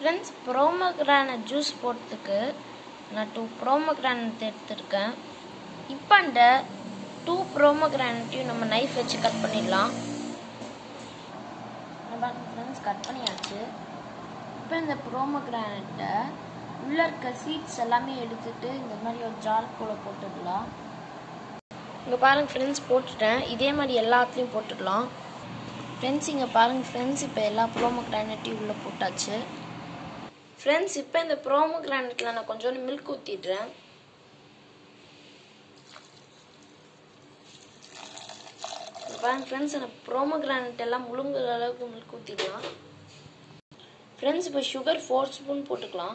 friends pomegranate juice போடுறதுக்கு நான் two pomegranate எடுத்திருக்கேன் இப்போ அந்த டூ ப்ரோமோகிரானட்டையும் நம்ம நைஃப் வச்சு கட் பண்ணிடலாம் ஃப்ரெண்ட்ஸ் கட் பண்ணியாச்சு இப்போ இந்த ப்ரோமோகிரானட்டை உள்ளே இருக்க சீட்ஸ் எல்லாமே எடுத்துட்டு இந்த மாதிரி ஒரு ஜார்க்குள்ளே போட்டுடலாம் இங்கே பாருங்கள் ஃப்ரெண்ட்ஸ் போட்டுட்டேன் இதே மாதிரி எல்லாத்துலேயும் போட்டுடலாம் ஃப்ரெண்ட்ஸ் இங்கே பாருங்கள் ஃப்ரெண்ட்ஸ் இப்போ எல்லா ப்ரோமோகிரானட்டையும் உள்ளே போட்டாச்சு ஃப்ரெண்ட்ஸ் இப்போ இந்த ப்ரோமோகிரானட்டில் நான் கொஞ்சோண்டு மில்க் ஊற்றிடுறேன் பாருங்க ஃப்ரெண்ட்ஸ் அந்த ப்ரோமோகிரானட் எல்லாம் முழுங்குற அளவுக்கு மில்க் ஊற்றிடலாம் ஃப்ரெண்ட்ஸ் இப்போ சுகர் ஃபோர் ஸ்பூன் போட்டுக்கலாம்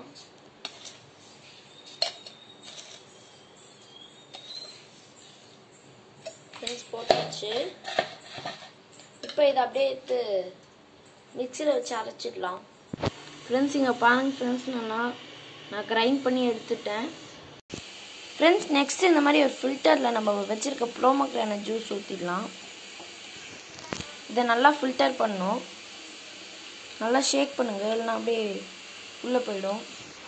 ஃப்ரெண்ட்ஸ் போட்டாச்சு இப்போ இதை அப்படியே எடுத்து மிக்சியில் வச்சு அரைச்சிடலாம் ஃப்ரெண்ட்ஸ் இங்கே பாருங்க ஃப்ரெண்ட்ஸ் நான் நான் கிரைண்ட் பண்ணி எடுத்துட்டேன் ஃப்ரெண்ட்ஸ் நெக்ஸ்ட் இந்த மாதிரி ஒரு ஃபில்டரில் நம்ம வச்சுருக்க ப்ரோமோக்ரான ஜூஸ் ஊற்றிடலாம் இதை நல்லா ஃபில்டர் பண்ணணும் நல்லா ஷேக் பண்ணுங்கள் இல்லைனா அப்படியே உள்ளே போயிடும்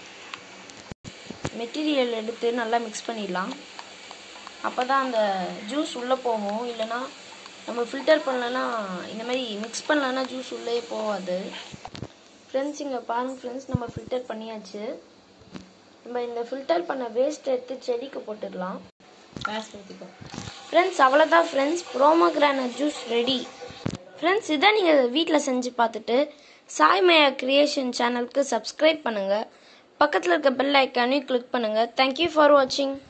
மெட்டீரியல் எடுத்து நல்லா மிக்ஸ் பண்ணிடலாம் அப்போ தான் அந்த ஜூஸ் உள்ளே போகும் இல்லைனா நம்ம ஃபில்டர் பண்ணலன்னா இந்த மாதிரி மிக்ஸ் பண்ணலன்னா ஜூஸ் உள்ளே போகாது ஃப்ரெண்ட்ஸ் இங்கே பாருங்க ஃப்ரெண்ட்ஸ் நம்ம ஃபில்டர் பண்ணியாச்சு நம்ம இந்த ஃபில்டர் பண்ண வேஸ்ட் எடுத்து செடிக்கு போட்டுடலாம் காசு ஊற்றிக்கோ ஃப்ரெண்ட்ஸ் அவ்வளோதான் ஃப்ரெண்ட்ஸ் ப்ரோமோகிரான ஜூஸ் ரெடி ஃப்ரெண்ட்ஸ் இதை நீங்கள் வீட்டில் செஞ்சு பார்த்துட்டு சாய்மயா கிரியேஷன் சேனலுக்கு சப்ஸ்கிரைப் பண்ணுங்கள் பக்கத்தில் இருக்க பெல் ஐக்கானையும் கிளிக் பண்ணுங்கள் தேங்க்யூ ஃபார் வாட்சிங்